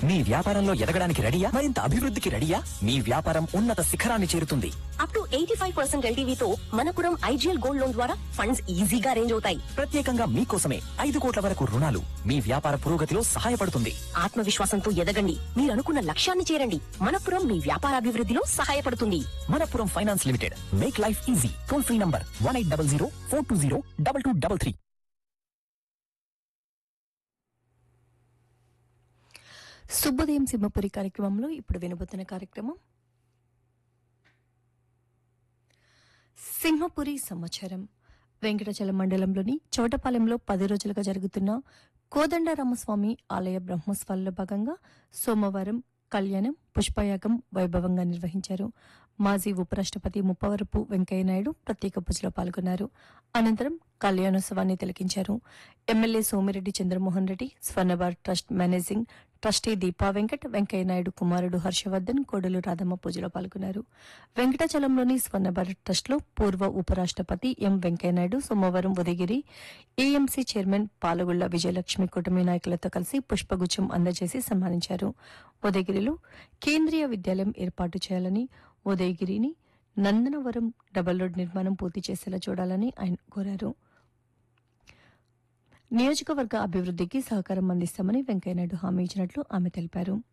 మీ వ్యాపారంలో ఎదగడానికి రెడీయా మరింత అభివృద్ధికి రెడీయా మీ వ్యాపారం ఉన్నత శిఖరాన్ని చేరుతుంది up to eighty five percent ఎల్టీవీతో మనపురం ఐజీఎల్ గోల్డ్ లోన్ ద్వారా ఫండ్స్ ఈజీగా అరేంజ్ అవుతాయి ప్రత్యేకంగా మీకోసమే ఐదు కోట్ల వరకు రుణాలు మీ వ్యాపార పురోగతిలో సహాయపడుతుంది ఆత్మవిశ్వాసంతో ఎదగండి మీరు అనుకున్న లక్ష్యాన్ని చేరండి మనపురం మీ వ్యాపార అభివృద్ధిలో సహాయపడుతుంది Manappuram finance limited make life easy toll free number one eight double zero four two zero double two double three శుభోదయం సింహపురి కార్యక్రమంలో ఇప్పుడు వినబోతున్న కార్యక్రమం సింహపురి సమాచారం వెంకటాచలం మండలంలోని చోటపాలెంలో పది రోజులుగా జరుగుతున్న కోదండరామస్వామి ఆలయ బ్రహ్మోత్సవాల్లో భాగంగా సోమవారం కళ్యాణం పుష్పయాగం వైభవంగా నిర్వహించారు మాజీ ఉపరాష్ట్రపతి ముప్పవరపు వెంకయ్యనాయుడు ప్రత్యేక పూజలో పాల్గొన్నారు అనంతరం కళ్యాణోత్సవాన్ని తిలకించారు MLA Somireddy Chandramohan Reddy Swarnabharat trust managing trustee Deepa Venkat Venkaiah Naidu కుమారుడు హర్షవర్ధన్ కోడలు రాధమ్మ పూజలో పాల్గొన్నారు వెంకటాచలంలోని స్వర్ణభారత్ ట్రస్ట్లో పూర్వ ఉపరాష్ట్రపతి ఎం వెంకయ్యనాయుడు సోమవారం ఉదయగిరి ఏఎంసీ చైర్మన్ పాలగుళ్ల విజయలక్ష్మి కూటమి నాయకులతో కలిసి పుష్పగుచ్చం అందజేసి సన్మానించారు ఉదయగిరిలో కేంద్రీయ విద్యాలయం ఏర్పాటు చేయాలని ఉదయగిరిని నందనవరం డబల్ రోడ్ నిర్మాణం పూర్తి చేసేలా చూడాలని ఆయన కోరారు నియోజకవర్గ అభివృద్ధికి సహకారం అందిస్తామని వెంకయ్యనాయుడు హామీ ఇచ్చినట్లు ఆమె తెలిపారు